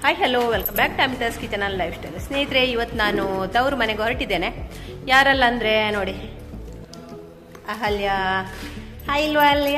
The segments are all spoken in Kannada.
Hi hello welcome back to Amitha's kitchen and lifestyle ಸ್ನೇಹಿತರೆ ಇವತ್ತು ನಾನು ತವರು ಮನೆಗೆ ಹೊರಟಿದ್ದೇನೆ ಯಾರಲ್ಲ ಅಂದರೆ ನೋಡಿ ಅಹಲ್ಯ ಹಾಯ್ ಇಲ್ವಾ ಅಹಲ್ಯ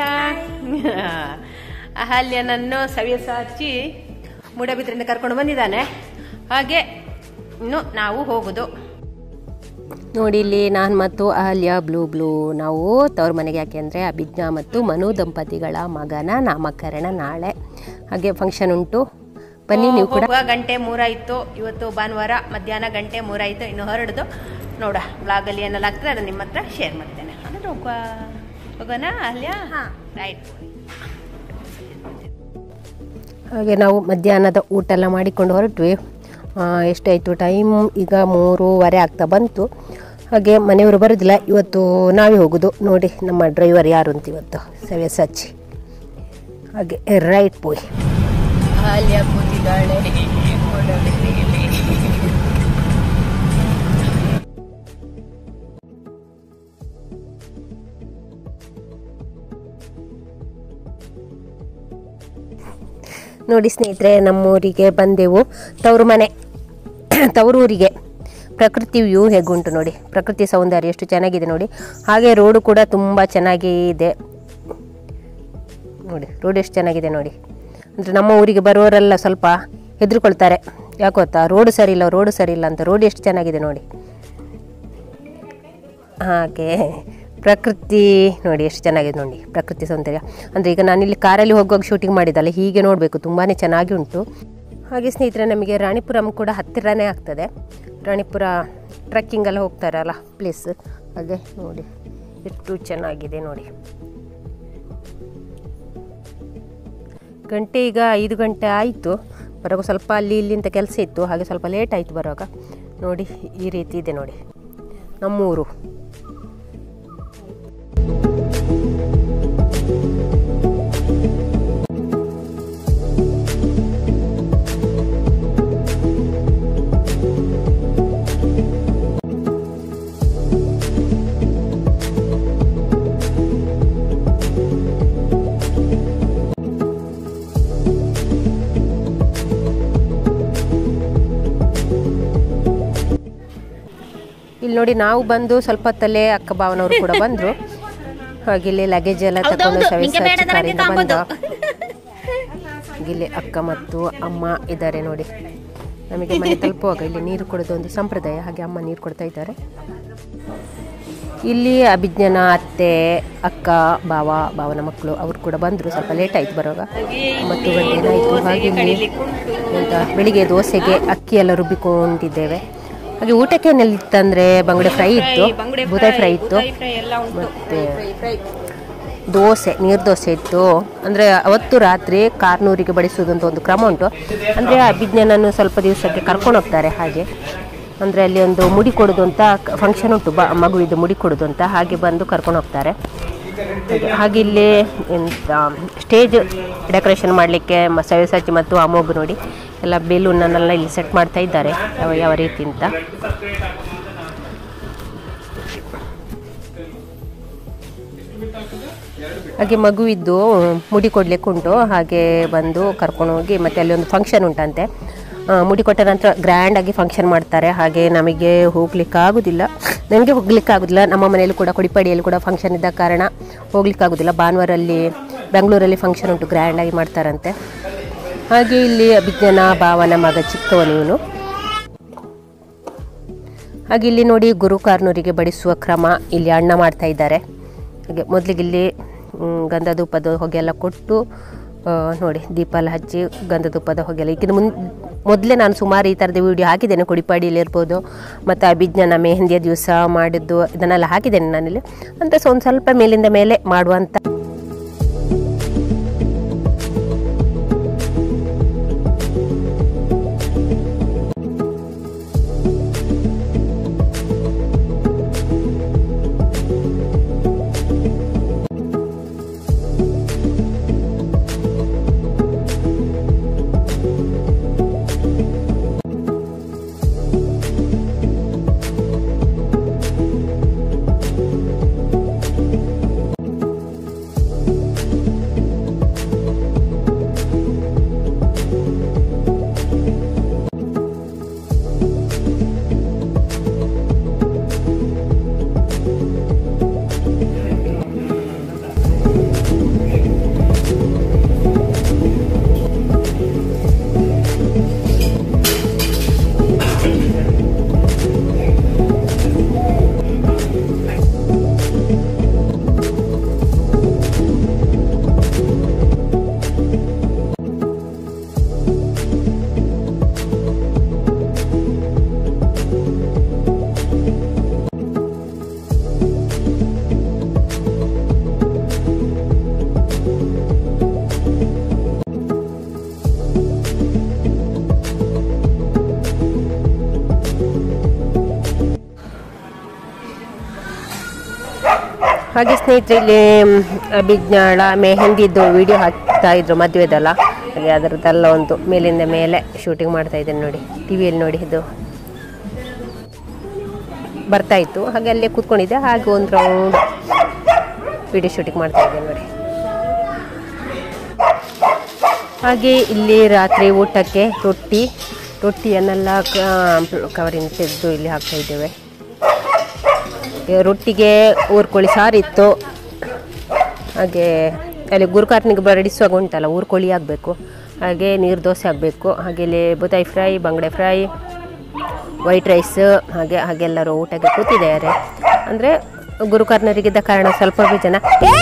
ಅಹಲ್ಯನನ್ನು ಸವಿಯಸ ಹಚ್ಚಿ ಮೂಡಬಿದ್ರಿಂದ ಕರ್ಕೊಂಡು ಬಂದಿದ್ದಾನೆ ಹಾಗೆ ಇನ್ನು ನಾವು ಹೋಗುದು ನೋಡಿ ಇಲ್ಲಿ ನಾನು ಮತ್ತು ಅಹಲ್ಯ ಬ್ಲೂ ಬ್ಲೂ ನಾವು ತವ್ರ ಮನೆಗೆ ಯಾಕೆ ಅಂದರೆ ಅಭಿಜ್ಞಾ ಮತ್ತು ಮನು ದಂಪತಿಗಳ ಮಗನ ನಾಮಕರಣ ನಾಳೆ ಹಾಗೆ ಫಂಕ್ಷನ್ ಉಂಟು ಬನ್ನಿ ನೀವು ಕೂಡ ಹೋಗುವ ಗಂಟೆ ಮೂರಾಯಿತು ಇವತ್ತು ಭಾನುವಾರ ಮಧ್ಯಾಹ್ನ ಗಂಟೆ ಮೂರಾಯಿತು ಇನ್ನು ಹೊರಡ್ದು ನೋಡ ಬ್ಲಾಗಲ್ಲಿ ಏನೆಲ್ಲ ಆಗ್ತದೆ ಅದನ್ನ ನಿಮ್ಮ ಹತ್ರ ಶೇರ್ ಮಾಡ್ತೇನೆ ಅಂದ್ರೆ ಹೋಗುವ ಹೋಗೋಣ ಅಹಲ್ಯ ರೈಟ್ ಹಾಗೆ ನಾವು ಮಧ್ಯಾಹ್ನದ ಊಟ ಎಲ್ಲ ಮಾಡಿಕೊಂಡು ಹೊರಟ್ವಿ ಆ, ಎಷ್ಟಾಯಿತು ಟೈಮ್ ಈಗ ಮೂರುವರೆ ಆಗ್ತಾ ಬಂತು ಹಾಗೆ ಮನೆಯವರು ಬರೋದಿಲ್ಲ ಇವತ್ತು ನಾವೇ ಹೋಗೋದು ನೋಡಿ ನಮ್ಮ ಡ್ರೈವರ್ ಯಾರು ಅಂತ ಇವತ್ತು ಸವ್ಯ ಸಚ್ಚಿ ಹಾಗೆ ರೈಟ್ ಪೋಯ್ ಅಹಲ್ಯ ಕೂತಿದ್ದಾಳೆ ನೋಡಿ ಸ್ನೇಹಿತರೆ ನಮ್ಮೂರಿಗೆ ಬಂದೆವು ತವರು ಮನೆ ತವರೂರಿಗೆ ಪ್ರಕೃತಿ ವ್ಯೂ ಹೇಗುಂಟು ನೋಡಿ ಪ್ರಕೃತಿ ಸೌಂದರ್ಯ ಎಷ್ಟು ಚೆನ್ನಾಗಿದೆ ನೋಡಿ ಹಾಗೆ ರೋಡು ಕೂಡ ತುಂಬ ಚೆನ್ನಾಗಿದೆ ನೋಡಿ ರೋಡ್ ಎಷ್ಟು ಚೆನ್ನಾಗಿದೆ ನೋಡಿ ಅಂದರೆ ನಮ್ಮ ಊರಿಗೆ ಬರೋರೆಲ್ಲ ಸ್ವಲ್ಪ ಹೆದರ್ಕೊಳ್ತಾರೆ ಯಾಕೆ ಗೊತ್ತಾ ರೋಡು ಸರಿ ಇಲ್ಲ ರೋಡು ಸರಿ ಇಲ್ಲ ಅಂತ ರೋಡ್ ಎಷ್ಟು ಚೆನ್ನಾಗಿದೆ ನೋಡಿ ಹಾಗೆ ಪ್ರಕೃತಿ ನೋಡಿ ಎಷ್ಟು ಚೆನ್ನಾಗಿದೆ ನೋಡಿ ಪ್ರಕೃತಿ ಸೌಂದರ್ಯ ಅಂದರೆ ಈಗ ನಾನಿಲ್ಲಿ ಕಾರಲ್ಲಿ ಹೋಗುವಾಗ ಶೂಟಿಂಗ್ ಮಾಡಿದ್ದಲ್ಲ ಹೀಗೆ ನೋಡಬೇಕು ತುಂಬಾ ಚೆನ್ನಾಗಿ ಉಂಟು ಹಾಗೆ ಸ್ನೇಹಿತರೆ ನಮಗೆ ರಾಣಿಪುರಂ ಕೂಡ ಹತ್ತಿರನೇ ಆಗ್ತದೆ ರಾಣಿಪುರ ಟ್ರೆಕ್ಕಿಂಗ್ ಎಲ್ಲ ಹೋಗ್ತಾರಲ್ಲ ಪ್ಲೇಸ್ ಹಾಗೆ ನೋಡಿ ಎಷ್ಟು ಚೆನ್ನಾಗಿದೆ ನೋಡಿ ಗಂಟೆ ಈಗ ಐದು ಗಂಟೆ ಆಯಿತು ಬರುವಾಗ ಸ್ವಲ್ಪ ಅಲ್ಲಿ ಇಲ್ಲಿ ಅಂತ ಕೆಲಸ ಇತ್ತು ಹಾಗೆ ಸ್ವಲ್ಪ ಲೇಟ್ ಆಯಿತು ಬರುವಾಗ ನೋಡಿ ಈ ರೀತಿ ಇದೆ ನೋಡಿ ನಮ್ಮೂರು ಇಲ್ಲಿ ನೋಡಿ ನಾವು ಬಂದು ಸ್ವಲ್ಪ ಹೊತ್ತಲ್ಲೇ ಅಕ್ಕ ಭಾವನವರು ಕೂಡ ಬಂದರು ಹಾಗೆ ಇಲ್ಲಿ ಲಗೇಜ್ ಎಲ್ಲ ತಗೊಂಡು ಸವಿಸ ಕಾರಿಂದ ಬಂದ ಇಲ್ಲಿ ಅಕ್ಕ ಮತ್ತು ಅಮ್ಮ ಇದ್ದಾರೆ ನೋಡಿ ನಮಗೆ ಮನೆ ತಲುಪುವಾಗ ಇಲ್ಲಿ ನೀರು ಕೊಡೋದು ಒಂದು ಸಂಪ್ರದಾಯ ಹಾಗೆ ಅಮ್ಮ ನೀರು ಕೊಡ್ತಾ ಇದ್ದಾರೆ ಇಲ್ಲಿ ಅಭಿಜ್ಞಾನ ಅತ್ತೆ ಅಕ್ಕ ಭಾವ ಭಾವನ ಮಕ್ಕಳು ಅವರು ಕೂಡ ಬಂದರು ಸ್ವಲ್ಪ ಲೇಟ್ ಆಯಿತು ಬರುವಾಗ ಮತ್ತು ಗಂಟೆ ಆಯಿತು ಹಾಗೆ ಇಲ್ಲಿ ಎಂತ ಬೆಳಿಗ್ಗೆ ದೋಸೆಗೆ ಅಕ್ಕಿ ಎಲ್ಲ ರುಬ್ಬಿಕೊಂಡಿದ್ದೇವೆ ಹಾಗೆ ಊಟಕ್ಕೆ ಏನಿತ್ತಂದ್ರೆ ಬಂಗುಡೆ ಫ್ರೈ ಇತ್ತು ಬೂತಾಯಿ ಫ್ರೈ ಇತ್ತು ಮತ್ತೆ ದೋಸೆ ನೀರು ದೋಸೆ ಇತ್ತು ಅಂದರೆ ಅವತ್ತು ರಾತ್ರಿ ಕಾರ್ನೂರಿಗೆ ಬಡಿಸೋದು ಅಂತ ಒಂದು ಕ್ರಮ ಉಂಟು ಅಂದರೆ ಅಭಿಜ್ಞಾನನ್ನು ಸ್ವಲ್ಪ ದಿವಸಕ್ಕೆ ಕರ್ಕೊಂಡು ಹೋಗ್ತಾರೆ ಹಾಗೆ ಅಂದರೆ ಅಲ್ಲಿ ಒಂದು ಮುಡಿ ಕೊಡೋದು ಅಂತ ಫಂಕ್ಷನ್ ಉಂಟು ಬ ಮಗುವಿದ್ದು ಮುಡಿ ಕೊಡೋದು ಅಂತ ಹಾಗೆ ಬಂದು ಕರ್ಕೊಂಡು ಹೋಗ್ತಾರೆ ಹಾಗೆ ಹಾಗೆ ಇಲ್ಲಿ ಎಂತ ಸ್ಟೇಜ್ ಡೆಕೋರೇಷನ್ ಮಾಡಲಿಕ್ಕೆ ಸವ್ಯಸಾಚಿ ಮತ್ತು ಅಮೋಘ್ ನೋಡಿ ಎಲ್ಲ ಬೆಲೂನನ್ನೆಲ್ಲ ಇಲ್ಲಿ ಸೆಟ್ ಮಾಡ್ತಾ ಇದ್ದಾರೆ ಯಾವ ಯಾವ ರೀತಿ ಅಂತ ಹಾಗೆ ಮಗುವಿದ್ದು ಮುಡಿ ಕೊಡ್ಲಿಕ್ಕೆ ಉಂಟು ಹಾಗೆ ಬಂದು ಕರ್ಕೊಂಡು ಹೋಗಿ ಮತ್ತೆ ಅಲ್ಲಿ ಒಂದು ಫಂಕ್ಷನ್ ಉಂಟಂತೆ ಆ, ಮುಡಿ ಕೊಟ್ಟ ನಂತರ ಗ್ರ್ಯಾಂಡಾಗಿ ಫಂಕ್ಷನ್ ಮಾಡ್ತಾರೆ ಹಾಗೆ ನಮಗೆ ಹೋಗ್ಲಿಕ್ಕೆ ಆಗೋದಿಲ್ಲ ನನಗೆ ಹೋಗ್ಲಿಕ್ಕೆ ಆಗೋದಿಲ್ಲ ನಮ್ಮ ಮನೆಯಲ್ಲೂ ಕೂಡ ಕೊಡಿಪಾಡಿಯಲ್ಲಿ ಕೂಡ ಫಂಕ್ಷನ್ ಇದ್ದ ಕಾರಣ ಹೋಗ್ಲಿಕ್ಕೆ ಆಗೋದಿಲ್ಲ ಭಾನುವಾರಲ್ಲಿ ಬೆಂಗಳೂರಲ್ಲಿ ಫಂಕ್ಷನ್ ಉಂಟು ಗ್ರ್ಯಾಂಡಾಗಿ ಮಾಡ್ತಾರಂತೆ ಹಾಗೆ ಇಲ್ಲಿ ಅಭಿಜ್ಞಾನ ಭಾವನ ಮಗ ಚಿಕ್ಕವನು ಇವನು ಹಾಗೆ ಇಲ್ಲಿ ನೋಡಿ ಗುರು ಕಾರ್ನೂರಿಗೆ ಬಡಿಸುವ ಕ್ರಮ ಇಲ್ಲಿ ಅಣ್ಣ ಮಾಡ್ತಾ ಇದ್ದಾರೆ ಹಾಗೆ ಮೊದಲಿಗೆ ಇಲ್ಲಿ ಮ್, ಗಂಧ ಧೂಪದ ಹೊಗೆ ಎಲ್ಲ ಕೊಟ್ಟು ಆ, ನೋಡಿ ದೀಪ ಎಲ್ಲ ಹಚ್ಚಿ ಗಂಧ ಧೂಪದ ಹೊಗೆ ಎಲ್ಲ ಈಗಿನ ಮುನ್ ಮೊದಲೇ ನಾನು ಸುಮಾರು ಈ ಥರದ ವಿಡಿಯೋ ಹಾಕಿದ್ದೇನೆ ಕೊಡಿಪಾಡಿಯಲ್ಲಿ ಇರ್ಬೋದು ಮತ್ತು ಅಭಿಜ್ಞಾನ ಮೆಹಂದಿಯ ದಿವಸ ಮಾಡಿದ್ದು ಇದನ್ನೆಲ್ಲ ಹಾಕಿದ್ದೇನೆ ನಾನಿಲ್ಲಿ ಅಂದರೆ ಸೊ ಒಂದು ಸ್ವಲ್ಪ ಮೇಲಿಂದ ಮೇಲೆ ಮಾಡುವಂಥ ಹಾಗೆ ಸ್ನೇಹಿತರೆ ಇಲ್ಲಿ ಮ್, ಅಭಿಜ್ಞಾಳ ಮೆಹಂದಿದ್ದು ವಿಡಿಯೋ ಹಾಕ್ತಾ ಇದ್ರು ಮದುವೆದಲ್ಲ ಹಾಗೆ ಅದರದ್ದೆಲ್ಲ ಒಂದು ಮೇಲಿಂದ ಮೇಲೆ ಶೂಟಿಂಗ್ ಮಾಡ್ತಾ ಇದ್ದೇನೆ ನೋಡಿ ಟಿ ವಿಯಲ್ಲಿ ನೋಡಿ ಇದು ಬರ್ತಾ ಇತ್ತು ಹಾಗೆ ಅಲ್ಲೇ ಕೂತ್ಕೊಂಡಿದ್ದೆ ಹಾಗೆ ಒಂದು ರೌಂಡ್ ವಿಡಿಯೋ ಶೂಟಿಂಗ್ ಮಾಡ್ತಾ ಇದ್ದೇನೆ ನೋಡಿ ಹಾಗೆ ಇಲ್ಲಿ ರಾತ್ರಿ ಊಟಕ್ಕೆ ರೊಟ್ಟಿ ರೊಟ್ಟಿಯನ್ನೆಲ್ಲ ಕ- ಕವರಿಂದ ತೆಗೆದು ಇಲ್ಲಿ ಹಾಕ್ತಾ ಇದ್ದೇವೆ ಈಗ ರೊಟ್ಟಿಗೆ ಊರ್ಕೋಳಿ ಸಾರಿತ್ತು ಹಾಗೆ ಅಲ್ಲಿ ಗುರುಕಾರ್ನಿಗೆ ಬಡಿಸುವಾಗ ಉಂಟಲ್ಲ ಊರ್ಕೋಳಿ ಆಗಬೇಕು ಹಾಗೆ ನೀರು ದೋಸೆ ಆಗಬೇಕು ಹಾಗೆ ಇಲ್ಲಿ ಬುತಾಯಿ ಫ್ರೈ ಬಂಗಡೆ ಫ್ರೈ ವೈಟ್ ರೈಸ್ ಹಾಗೆ ಹಾಗೆಲ್ಲರೂ ಊಟಕ್ಕೆ ಕೂತಿದ್ದಾರೆ ಅಂದರೆ ಗುರುಕಾರ್ನರಿಗಿದ್ದ ಕಾರಣ ಸ್ವಲ್ಪ ಜನ ಏ!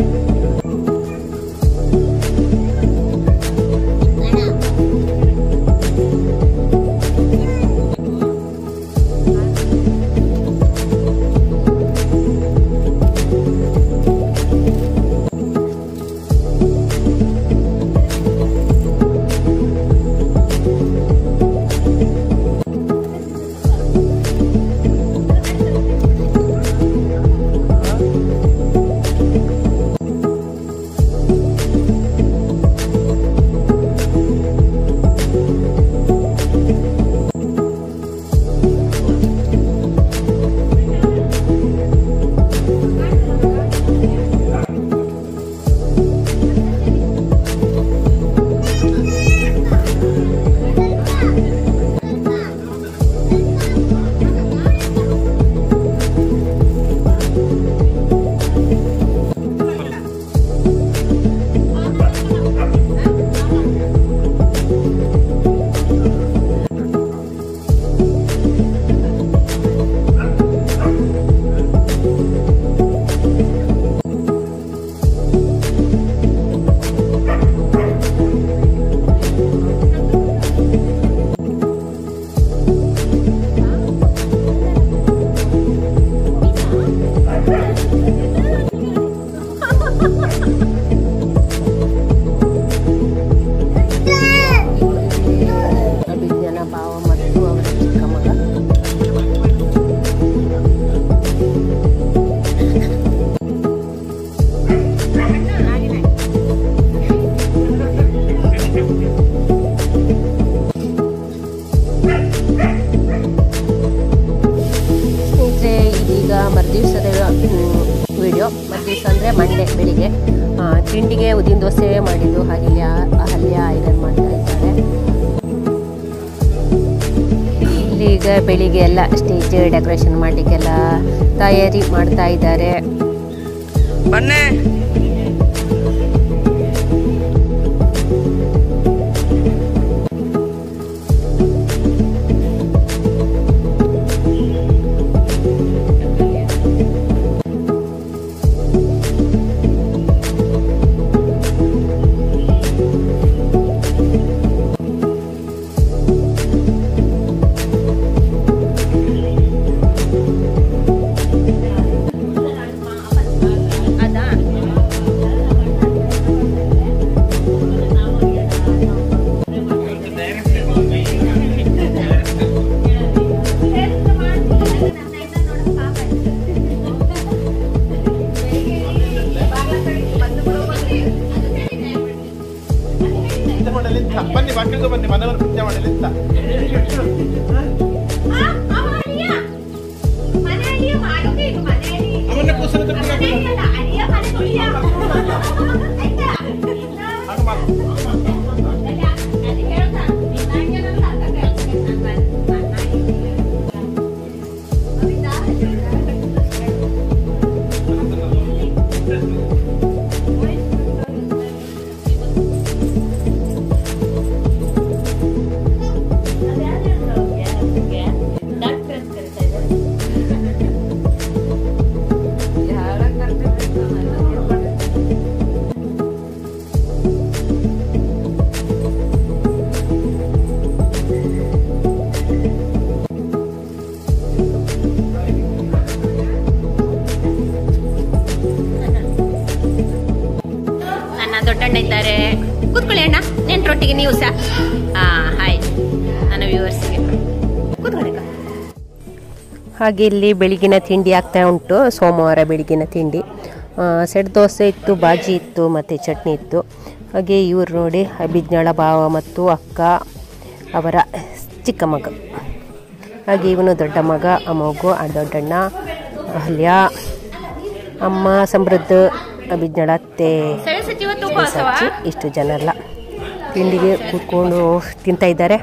ಅಭಿಜ್ಞಾನ ಭಾವ ಮತ್ತು ಅವರ ಚಿಕ್ಕ ಮಗ ಸ್ನೇಹಿತರೆ ಇದೀಗ ಮರುದಿವಸದ ವಿಡಿಯೋ ಮರುದಿವಸ ಅಂದರೆ ಮಂಡೆ ಬೆಳಿಗ್ಗೆ ಆ, ತಿಂಡಿಗೆ ಉದ್ದಿನ ದೋಸೆ ಮಾಡಿದ್ದು ಹಾಗೆ ಇಲ್ಲಿ ಆ- ಅಹಲ್ಯ ಐರನ್ ಮಾಡ್ತಾ ಇದ್ದಾರೆ ಇಲ್ಲಿ ಈಗ ಬೆಳಿಗ್ಗೆ ಎಲ್ಲ ಸ್ಟೇಜ್ ಡೆಕೋರೇಷನ್ ಮಾಡಲಿಕ್ಕೆಲ್ಲ ತಯಾರಿ ಮಾಡ್ತಾ ಇದ್ದಾರೆ ಬನ್ನಿ ನೃತ್ಯ ಮಾಡಲಿಂತ ಬನ್ನಿ ಮಕ್ಕಳಿಗೆ ಬನ್ನಿ ಮನೆಯವರು ನೃತ್ಯ ಮಾಡಲಿಂತ ಅವನ್ನ ಕೂಸಲು ಹಾಗೆ ಮಾಡು. ನನ್ನ ದೊಡ್ಡಣ್ಣ ಇದ್ದಾರೆ ಕೂತ್ಕೊಳ್ಳಿ ಅಣ್ಣ ನೆಂಟ್ರೊಟ್ಟಿಗೆ ನೀವು ಸಹ ಹಾ ಹಾಯ್ ನನ್ನ ವ್ಯೂವರ್ಸ್ಗೆ ಕೂತ್ಕೊಳ್ಳಿ ಅಕ್ಕ. ಹಾಗೆ ಇಲ್ಲಿ ಬೆಳಗಿನ ತಿಂಡಿ ಆಗ್ತಾ ಉಂಟು ಸೋಮವಾರ ಬೆಳಗಿನ ತಿಂಡಿ ಆ, ಸೆಟ್ ದೋಸೆ ಇತ್ತು ಬಾಜಿ ಇತ್ತು ಮತ್ತು ಚಟ್ನಿ ಇತ್ತು ಹಾಗೆ ಇವ್ರು ನೋಡಿ ಅಭಿಜ್ಞಾಳ ಭಾವ ಮತ್ತು ಅಕ್ಕ ಅವರ ಚಿಕ್ಕ ಮಗ ಹಾಗೆ ಇವನು ದೊಡ್ಡ ಮಗ ಆ ಮಗು ಆ ದೊಡ್ಡಣ್ಣ ಅಹಲ್ಯ ಅಮ್ಮ ಸಮೃದ್ಧ ಅಭಿಜ್ಞಾಳ ಅತ್ತೆ ಅಜ್ಜಿ, ಇಷ್ಟು ಜನ ಎಲ್ಲ ತಿಂಡಿಗೆ ಕೂತ್ಕೊಂಡು ತಿಂತಾ ಇದ್ದಾರೆ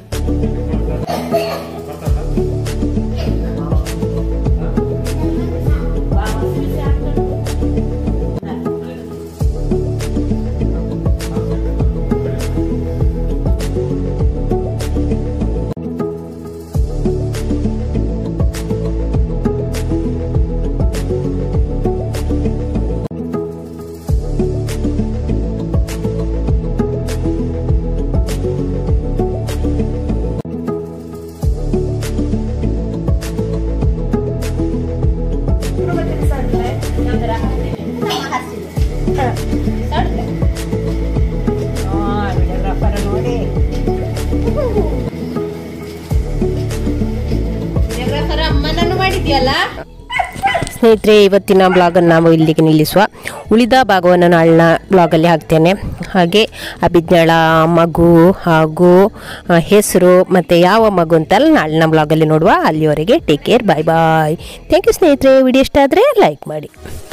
ಅಮ್ಮನನ್ನು ಮಾಡಿದ್ಯಲ್ಲ ಸ್ನೇಹಿತರೆ ಇವತ್ತಿನ ಬ್ಲಾಗನ್ನು ನಾವು ಇಲ್ಲಿಗೆ ನಿಲ್ಲಿಸುವ ಉಳಿದ ಭಾಗವನ್ನು ನಾಳಿನ ಬ್ಲಾಗಲ್ಲಿ ಹಾಕ್ತೇನೆ ಹಾಗೆ ಅಭಿಜ್ಞಾಳ ಮಗು ಹಾಗೂ ಆ, ಹೆಸರು ಮತ್ತು ಯಾವ ಮಗು ಅಂತೆಲ್ಲ ನಾಳಿನ ಬ್ಲಾಗಲ್ಲಿ ನೋಡುವ ಅಲ್ಲಿವರೆಗೆ take care bye bye thank you ಸ್ನೇಹಿತರೆ ವಿಡಿಯೋ ಇಷ್ಟ ಆದರೆ ಲೈಕ್ ಮಾಡಿ